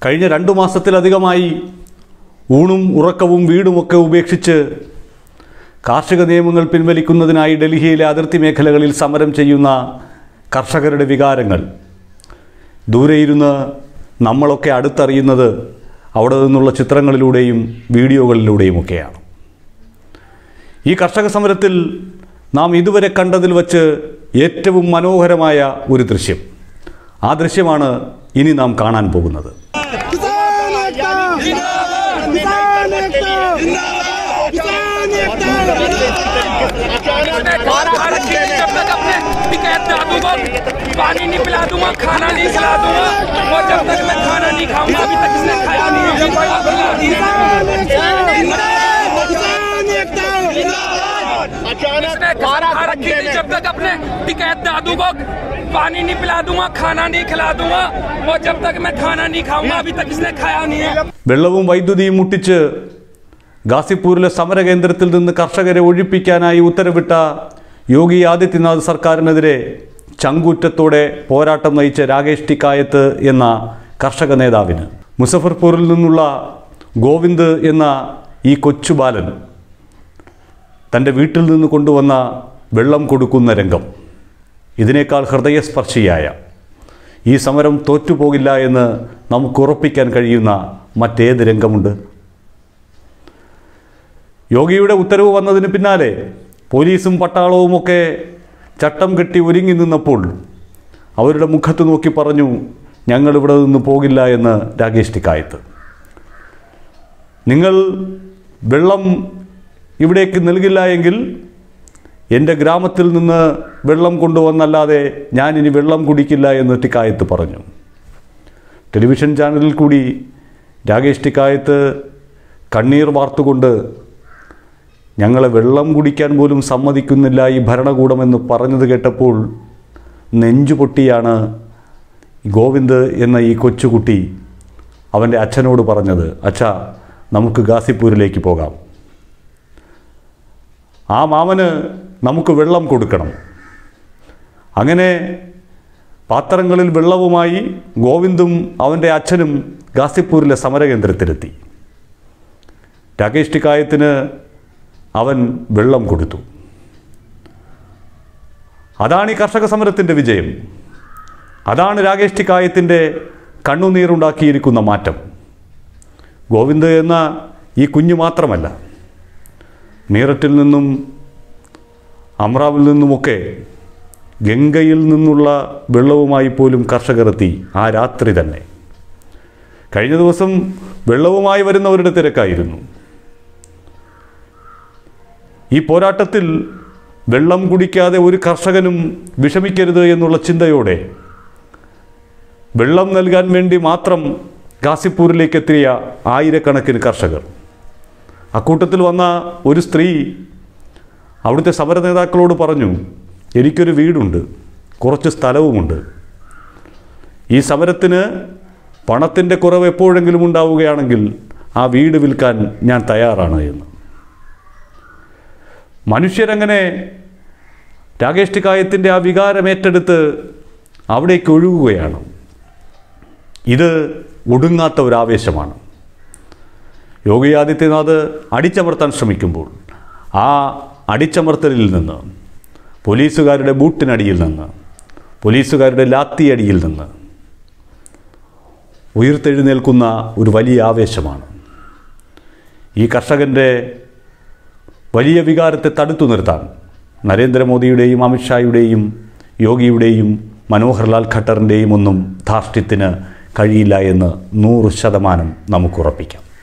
കഴിഞ്ഞ രണ്ടു മാസത്തിലധികമായി ഊണും ഉറക്കവും വീടുമൊക്കെ ഉപേക്ഷിച്ച് കാർഷിക നിയമങ്ങൾ പിൻവലിക്കുന്നതിനായി ഡൽഹിയിലെ അതിർത്തി മേഖലകളിൽ സമരം ചെയ്യുന്ന കർഷകരുടെ വികാരങ്ങൾ ദൂരെയിരുന്ന് നമ്മളൊക്കെ അടുത്തറിയുന്നത് അവിടെ നിന്നുള്ള ചിത്രങ്ങളിലൂടെയും വീഡിയോകളിലൂടെയുമൊക്കെയാണ് ഈ കർഷക സമരത്തിൽ നാം ഇതുവരെ കണ്ടതിൽ വച്ച് ഏറ്റവും മനോഹരമായ ഒരു ദൃശ്യം ആ ദൃശ്യമാണ് ഇനി നാം കാണാൻ പോകുന്നത് किसान एकता किसान एकता किसान एकता भारत के लिए जब तक अपने टिकट दादू को पानी नहीं पिला दूंगा खाना नहीं खिला दूंगा और जब तक मैं खाना नहीं खाऊंगा अभी तक इसने खाया नहीं है आप खिला दिए किसान एकता इसने भारत के लिए जब तक अपने टिकट दादू को पानी नहीं पिला दूंगा खाना नहीं खिला दूंगा और जब तक मैं खाना नहीं खाऊंगा अभी तक इसने खाया नहीं है വെള്ളവും വൈദ്യുതിയും മുട്ടിച്ച് ഗാസിപ്പൂരിലെ സമരകേന്ദ്രത്തിൽ നിന്ന് കർഷകരെ ഒഴിപ്പിക്കാനായി ഉത്തരവിട്ട യോഗി ആദിത്യനാഥ് സർക്കാരിനെതിരെ ചങ്കൂറ്റത്തോടെ പോരാട്ടം നയിച്ച രാകേഷ് ടിക്കായത്ത് എന്ന കർഷക നേതാവിന് മുസഫർപൂരിൽ നിന്നുള്ള ഗോവിന്ദ് എന്ന ഈ കൊച്ചു ബാലൻ തൻ്റെ വീട്ടിൽ നിന്ന് കൊണ്ടുവന്ന വെള്ളം കൊടുക്കുന്ന രംഗം ഇതിനേക്കാൾ ഹൃദയസ്പർശിയായ ഈ സമരം തോറ്റുപോകില്ല എന്ന് നമുക്ക് ഉറപ്പിക്കാൻ കഴിയുന്ന മറ്റേത് രംഗമുണ്ട് യോഗിയുടെ ഉത്തരവ് വന്നതിന് പിന്നാലെ പോലീസും പട്ടാളവുമൊക്കെ ചട്ടം കെട്ടി ഒരുങ്ങി നിന്നപ്പോൾ അവരുടെ മുഖത്ത് നോക്കി പറഞ്ഞു ഞങ്ങൾ ഇവിടെ നിന്ന് പോകില്ല എന്ന് രാകേഷ് ടിക്കായത്ത് നിങ്ങൾ വെള്ളം ഇവിടേക്ക് നൽകില്ല എങ്കിൽ എൻ്റെ ഗ്രാമത്തിൽ നിന്ന് വെള്ളം കൊണ്ടുവന്നല്ലാതെ ഞാനിനി വെള്ളം കുടിക്കില്ല എന്ന് ടിക്കായത്ത് പറഞ്ഞു ടെലിവിഷൻ ചാനലിൽ കൂടി രാകേഷ് ടിക്കായത്ത് കണ്ണീർ വാർത്തുകൊണ്ട് ഞങ്ങളെ വെള്ളം കുടിക്കാൻ പോലും സമ്മതിക്കുന്നില്ല ഈ ഭരണകൂടമെന്ന് പറഞ്ഞത് കേട്ടപ്പോൾ നെഞ്ചു പൊട്ടിയാണ് ഗോവിന്ദ് എന്ന ഈ കൊച്ചുകുട്ടി അവൻ്റെ അച്ഛനോട് പറഞ്ഞത് അച്ഛാ നമുക്ക് ഗാസിപ്പൂരിലേക്ക് പോകാം ആ മാമന് നമുക്ക് വെള്ളം കൊടുക്കണം അങ്ങനെ പാത്രങ്ങളിൽ വെള്ളവുമായി ഗോവിന്ദും അവൻ്റെ അച്ഛനും ഗാസിപ്പൂരിലെ സമരകേന്ദ്രത്തിലെത്തി രാകേഷ് ടിക്കായത്തിന് അവൻ വെള്ളം കൊടുത്തു അതാണ് ഈ കർഷക സമരത്തിൻ്റെ വിജയം അതാണ് രാകേഷ് ടിക്കായത്തിൻ്റെ കണ്ണുനീറുണ്ടാക്കിയിരിക്കുന്ന മാറ്റം ഗോവിന്ദ് എന്ന ഈ കുഞ്ഞു മാത്രമല്ല മീററ്റിൽ നിന്നും അമ്രാവിൽ നിന്നുമൊക്കെ ഗംഗയിൽ നിന്നുള്ള വെള്ളവുമായി പോലും കർഷകർ എത്തി ആ രാത്രി തന്നെ കഴിഞ്ഞ ദിവസം വെള്ളവുമായി വരുന്നവരുടെ തിരക്കായിരുന്നു ഈ പോരാട്ടത്തിൽ വെള്ളം കുടിക്കാതെ ഒരു കർഷകനും വിഷമിക്കരുത് എന്നുള്ള ചിന്തയോടെ വെള്ളം നൽകാൻ വേണ്ടി മാത്രം ഗാസിപ്പൂരിലേക്ക് എത്തിയ ആയിരക്കണക്കിന് കർഷകർ അക്കൂട്ടത്തിൽ വന്ന ഒരു സ്ത്രീ അവിടുത്തെ സമര നേതാക്കളോട് പറഞ്ഞു എനിക്കൊരു വീടുണ്ട് കുറച്ച് സ്ഥലവുമുണ്ട് ഈ സമരത്തിന് പണത്തിൻ്റെ കുറവ് എപ്പോഴെങ്കിലും ഉണ്ടാവുകയാണെങ്കിൽ ആ വീട് വിൽക്കാൻ ഞാൻ തയ്യാറാണ് എന്ന് മനുഷ്യരങ്ങനെ രാകേഷ് ടിക്കായത്തിൻ്റെ ആ വികാരം ഏറ്റെടുത്ത് അവിടേക്ക് ഒഴുകുകയാണ് ഇത് ഒടുങ്ങാത്ത ഒരു ആവേശമാണ് യോഗി ആദിത്യനാഥ് അടിച്ചമർത്താൻ ശ്രമിക്കുമ്പോൾ ആ അടിച്ചമർത്തലിൽ നിന്ന് പോലീസുകാരുടെ ബൂട്ടിനടിയിൽ നിന്ന് പോലീസുകാരുടെ ലാത്തിയടിയിൽ നിന്ന് ഉയർത്തെഴുന്നേൽക്കുന്ന ഒരു വലിയ ആവേശമാണ് ഈ കർഷകൻ്റെ വലിയ വികാരത്തെ തടുത്തു നിർത്താൻ നരേന്ദ്രമോദിയുടെയും അമിത്ഷായുടെയും യോഗിയുടെയും മനോഹർലാൽ ഖട്ടറിൻ്റെയും ഒന്നും ധാർഷ്ട്യത്തിന് കഴിയില്ല എന്ന് നൂറ് ശതമാനം നമുക്കുറപ്പിക്കാം